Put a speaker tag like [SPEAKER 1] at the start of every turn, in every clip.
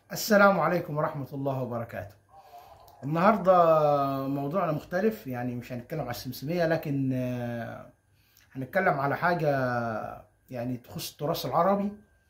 [SPEAKER 1] السلام عليكم ورحمة الله وبركاته النهاردة موضوعنا مختلف يعني مش هنتكلم على السمسمية لكن آه، هنتكلم على حاجة يعني تخص التراث العربي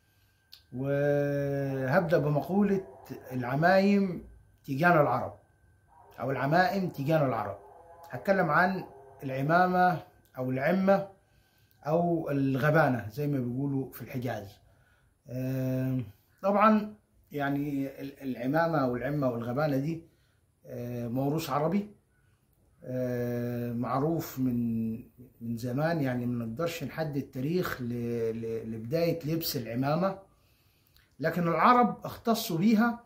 [SPEAKER 1] وهبدأ بمقولة العمايم تيجان العرب أو العمائم تيجان العرب هتكلم عن العمامة أو العمة أو الغبانة زي ما بيقولوا في الحجاز آه، طبعا يعني العمامة والعمة والغبانة دي آه، موروث عربي آه، معروف من من زمان يعني ما نقدرش نحدد تاريخ ل- ل- لبداية لبس العمامة لكن العرب اختصوا بيها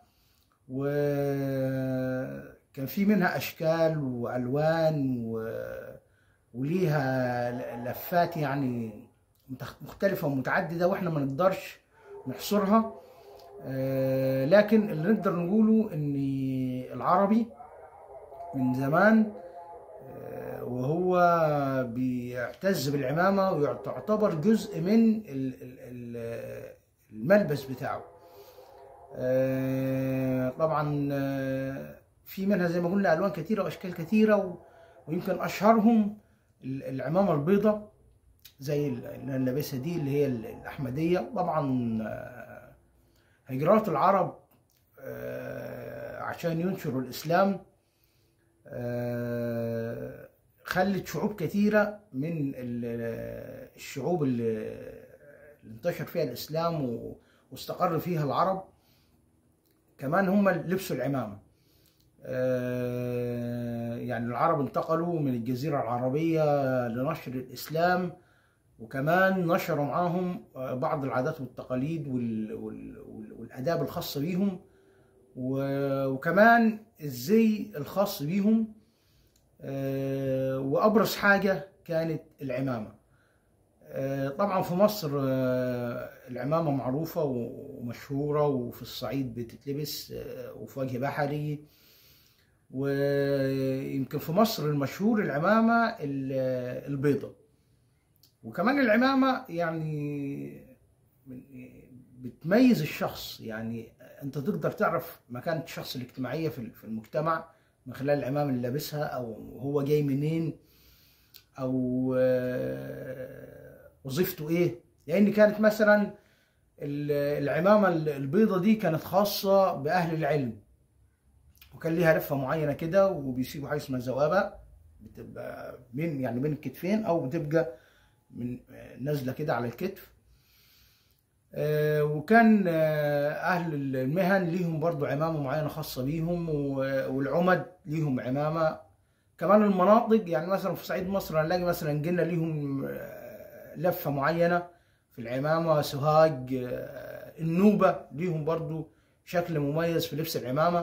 [SPEAKER 1] وكان في منها أشكال وألوان و- وليها لفات يعني متخ- مختلفة ومتعددة واحنا ما نقدرش نحصرها آه، لكن اللي نقدر نقوله ان العربي من زمان آه، وهو بيعتز بالعمامة ويعتبر جزء من ال- ال- ال- الملبس بتاعه آه، طبعا آه، في منها زي ما قلنا الوان كثيره واشكال كثيره و- ويمكن اشهرهم ال- العمامه البيضاء زي اللي انا لابسها دي اللي هي الاحمديه طبعا آه، هجرات العرب آه، عشان ينشروا الاسلام آه، خلت شعوب كثيره من ال- الشعوب اللي اللي انتشر فيها الاسلام و- واستقر فيها العرب كمان هم لبسوا العمامه آه، يعني العرب انتقلوا من الجزيرة العربية لنشر الإسلام وكمان نشروا معاهم آه، بعض العادات والتقاليد وال- وال- وال- والآداب الخاصة بيهم و- وكمان الزي الخاص بيهم آه، وأبرز حاجة كانت العمامة آه، طبعا في مصر آه، العمامة معروفة ومشهورة وفي الصعيد بتتلبس آه، وفي وجه بحري ويمكن في مصر المشهور العمامة ال- البيضة وكمان العمامة يعني من- بتميز الشخص يعني انت تقدر تعرف مكانة الشخص الاجتماعية في في المجتمع من خلال العمامة اللي لابسها او هو جاي منين او آه، وظيفته ايه لان كانت مثلا ال- العمامة البيضة دي كانت خاصة بأهل العلم وكان ليها لفه معينه كده وبيسيبوا حاجه اسمها زوابه بتبقى بين يعني بين الكتفين او بتبقى من نازله كده على الكتف آه، وكان آه، اهل المهن ليهم برضو عمامه معينه خاصه بيهم و- والعمد ليهم عمامه كمان المناطق يعني مثلا في صعيد مصر هنلاقي مثلا قلنا ليهم آه، لفه معينه في العمامه سوهاج آه، النوبه ليهم برضو شكل مميز في لبس العمامه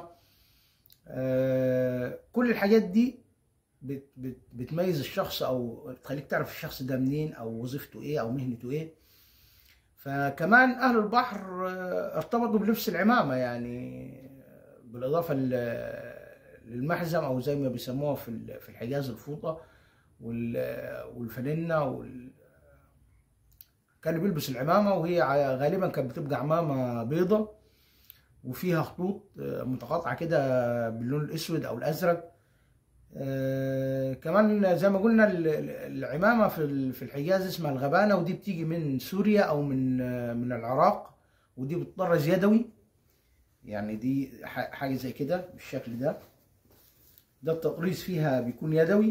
[SPEAKER 1] آه، كل الحاجات دي بت بت بتميز الشخص او تخليك تعرف الشخص ده منين او وظيفته ايه او مهنته ايه فكمان اهل البحر آه، ارتبطوا بلبس العمامه يعني آه، بالاضافه ل- للمحزم او زي ما بيسموها في ال- في الحجاز الفوطه وال- والفانلة وال كان بيلبس العمامه وهي ع- غالبا كانت بتبقى عمامه بيضه وفيها خطوط آه، متقاطعه كده باللون الاسود او الازرق آه، كمان زي ما قلنا ال- ال- العمامه في ال- في الحجاز اسمها الغبانه ودي بتيجي من سوريا او من آه، من العراق ودي بتطرز يدوي يعني دي ح- حاجه زي كده بالشكل ده ده التطريز فيها بيكون يدوي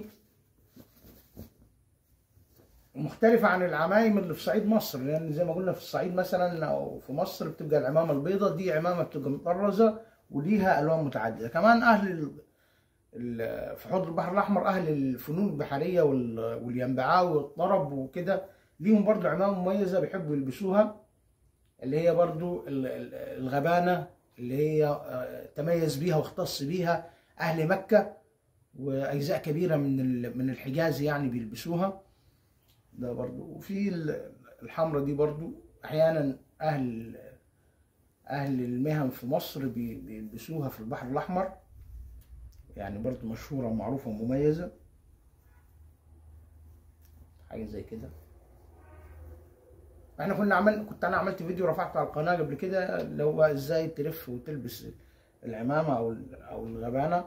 [SPEAKER 1] مختلفة عن العمايم اللي في صعيد مصر لأن زي ما قلنا في الصعيد مثلا أو في مصر بتبقى العمامة البيضاء دي عمامة بتبقى مطرزة وليها ألوان متعددة كمان أهل ال- ال- في حوض البحر الأحمر أهل الفنون البحرية وال- والينبعاوي والطرب وكده ليهم برضو عمامة مميزة بيحبوا يلبسوها اللي هي برضو ال- ال- الغبانة اللي هي آه، تميز بيها واختص بيها أهل مكة وأجزاء كبيرة من ال- من الحجاز يعني بيلبسوها ده برضو وفي ال- الحمرة دي برضو احيانا اهل اهل المهن في مصر بي- بيلبسوها في البحر الاحمر يعني برضو مشهورة ومعروفة ومميزة حاجة زي كده احنا كنا عمل كنت انا عملت فيديو رفعته على القناه قبل كده اللي هو ازاي تلف وتلبس العمامه او ال- او الغبانه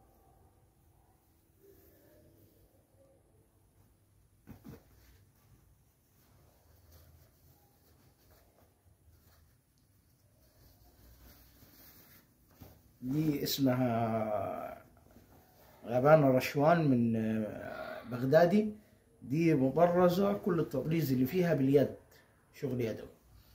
[SPEAKER 1] دي اسمها غبانة رشوان من آه، بغدادي دي مطرزة كل التطريز اللي فيها باليد شغل يدوي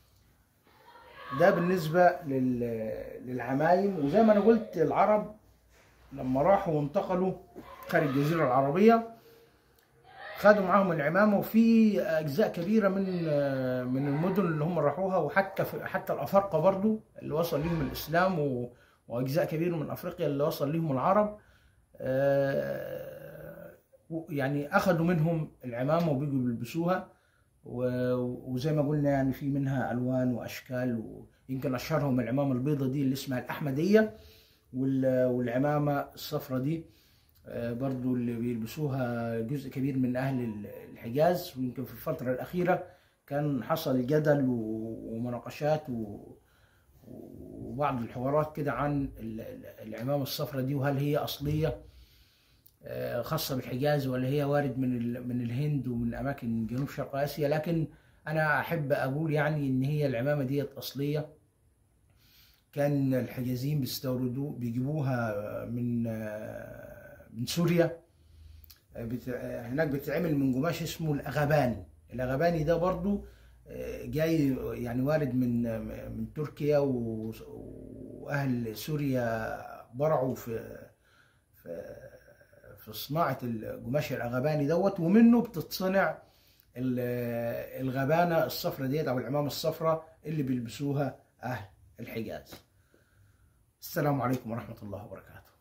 [SPEAKER 1] ده بالنسبة لل- للعمايم وزي ما أنا قلت العرب لما راحوا وانتقلوا خارج الجزيرة العربية خدوا معاهم العمامة وفي أجزاء كبيرة من من المدن اللي هم راحوها وحتى في حتى الأفارقة برضو اللي وصل لهم الإسلام و- وأجزاء كبيرة من أفريقيا اللي وصل لهم العرب آه، و- يعني أخذوا منهم العمامة وبيجوا بيلبسوها و- وزي ما قلنا يعني في منها ألوان وأشكال ويمكن أشهرهم العمامة البيضة دي اللي اسمها الأحمدية وال- والعمامة الصفرة دي آه، برضو اللي بيلبسوها جزء كبير من أهل ال- الحجاز ويمكن في الفترة الأخيرة كان حصل جدل و- ومناقشات و- وبعض الحوارات كده عن ال- ال- العمامة الصفرة دي وهل هي أصلية آه، خاصة بالحجاز ولا هي وارد من ال- من الهند ومن أماكن جنوب شرق آسيا لكن أنا أحب أقول يعني إن هي العمامة ديت أصلية كان الحجازيين بيستوردوا بيجيبوها من آه، من سوريا آه، بت- آه، هناك بتتعمل من قماش اسمه الأغاباني الأغاباني ده برضو آه، جاي يعني وارد من آه، من تركيا و- وأهل سوريا برعوا في في في صناعة القماش الأغاباني دوت ومنه بتتصنع ال- الغبانة الصفرة ديت أو العمامة الصفرة اللي بيلبسوها أهل الحجاز السلام عليكم ورحمة الله وبركاته